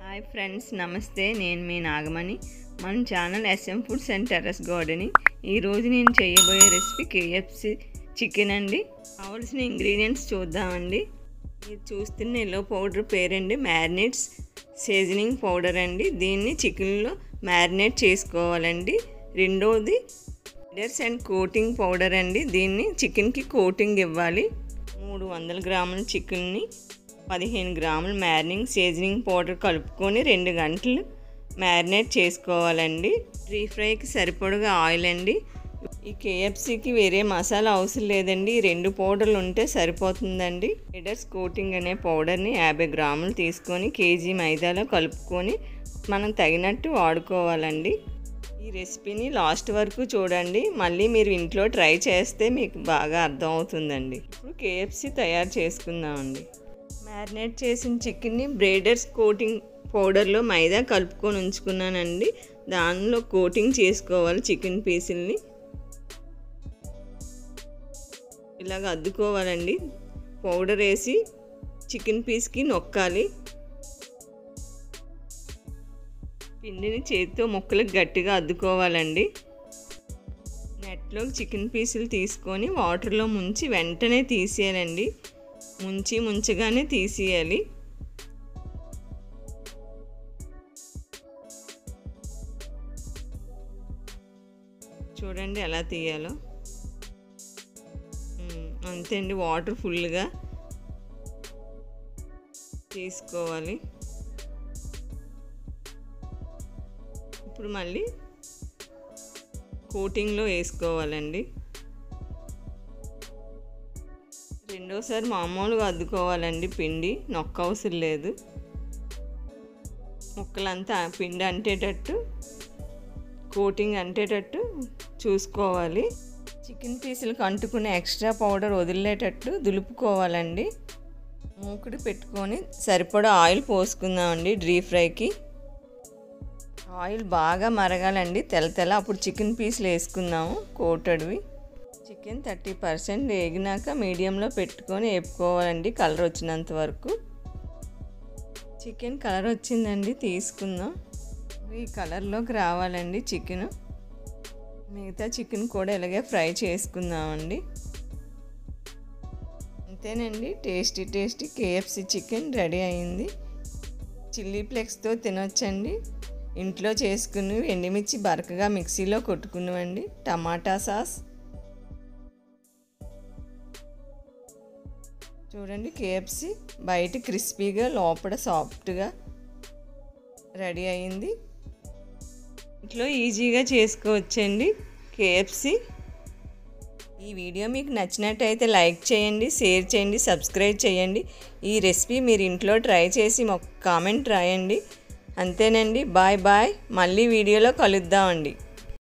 hi friends నమస్తే నేను మీ నాగమణి మన channel SM foods and terrace gardening ఈరోజు నేను చేయబోయే రెసిపీ కేఎఫ్సి చికెన్ అండి కావాల్సిన ఇంగ్రీడియంట్స్ చూద్దామండి మీరు చూస్తున్న ఎల్లో పౌడర్ పేరండి మ్యారినేట్స్ సీజనింగ్ పౌడర్ అండి దీన్ని చికెన్లో మ్యారినేట్ చేసుకోవాలండి రెండోది ఫిడర్స్ అండ్ కోటింగ్ పౌడర్ అండి దీన్ని చికెన్కి కోటింగ్ ఇవ్వాలి మూడు వందల గ్రాముల చికెన్ని పదిహేను గ్రాముల మ్యారినింగ్ సీజనింగ్ పౌడర్ కలుపుకొని రెండు గంటలు మ్యారినేట్ చేసుకోవాలండి డీ ఫ్రైకి సరిపడగా ఆయిల్ అండి ఈ కేఎఫ్సీకి వేరే మసాలా అవసరం లేదండి ఈ రెండు పౌడర్లు ఉంటే సరిపోతుందండి ఎడర్స్ కోటింగ్ అనే పౌడర్ని యాభై గ్రాములు తీసుకొని కేజీ మైదాలో కలుపుకొని మనం తగినట్టు వాడుకోవాలండి ఈ రెసిపీని లాస్ట్ వరకు చూడండి మళ్ళీ మీరు ఇంట్లో ట్రై చేస్తే మీకు బాగా అర్థం అవుతుందండి ఇప్పుడు కేఎఫ్సీ తయారు చేసుకుందామండి మ్యారినేట్ చేసిన చికెన్ని బ్రేడర్స్ కోటింగ్ పౌడర్లో మైదా కలుపుకొని ఉంచుకున్నానండి దానిలో కోటింగ్ చేసుకోవాలి చికెన్ పీసుల్ని ఇలాగ అద్దుకోవాలండి పౌడర్ వేసి చికెన్ పీస్కి నొక్కాలి పిండిని చేతితో ముక్కలకు గట్టిగా అద్దుకోవాలండి నెట్లో చికెన్ పీసులు తీసుకొని వాటర్లో ముంచి వెంటనే తీసేయాలండి ముంచి ముంచగానే తీసేయాలి చూడండి ఎలా తీయాలో అంతే అండి వాటర్ ఫుల్గా తీసుకోవాలి ఇప్పుడు మళ్ళీ కోటింగ్లో వేసుకోవాలండి రెండోసారి మామూలుగా అద్దుకోవాలండి పిండి నొక్క అవసరం లేదు ముక్కలంతా పిండి అంటేటట్టు కోటింగ్ అంటేటట్టు చూసుకోవాలి చికెన్ పీసులకు అంటుకునే ఎక్స్ట్రా పౌడర్ వదిలేటట్టు దులుపుకోవాలండి మూకుడు పెట్టుకొని సరిపడా ఆయిల్ పోసుకుందామండి డీప్ ఫ్రైకి ఆయిల్ బాగా మరగాలండి తెల్ల తెల్ల అప్పుడు చికెన్ పీసులు వేసుకుందాము కోటడివి చికెన్ థర్టీ పర్సెంట్ వేగినాక మీడియంలో పెట్టుకొని వేపుకోవాలండి కలర్ వచ్చినంత వరకు చికెన్ కలర్ వచ్చిందండి తీసుకుందాం ఈ కలర్లోకి రావాలండి చికెన్ మిగతా చికెన్ కూడా ఇలాగే ఫ్రై చేసుకుందామండి అంతేనండి tasty tasty KFC chicken ready అయింది చిల్లీ ఫ్లేక్స్తో తినొచ్చండి ఇంట్లో చేసుకుని ఎండుమిర్చి బరకగా మిక్సీలో కొట్టుకునివ్వండి టమాటా సాస్ చూడండి కేఎఫ్సి బయట క్రిస్పీగా లోపల సాఫ్ట్గా రెడీ అయింది ఇంట్లో ఈజీగా చేసుకోవచ్చండి కేఎఫ్సి ఈ వీడియో మీకు నచ్చినట్టయితే లైక్ చేయండి షేర్ చేయండి సబ్స్క్రైబ్ చేయండి ఈ రెసిపీ మీరు ఇంట్లో ట్రై చేసి మాకు కామెంట్ రాయండి అంతేనండి బాయ్ బాయ్ మళ్ళీ వీడియోలో కలుద్దామండి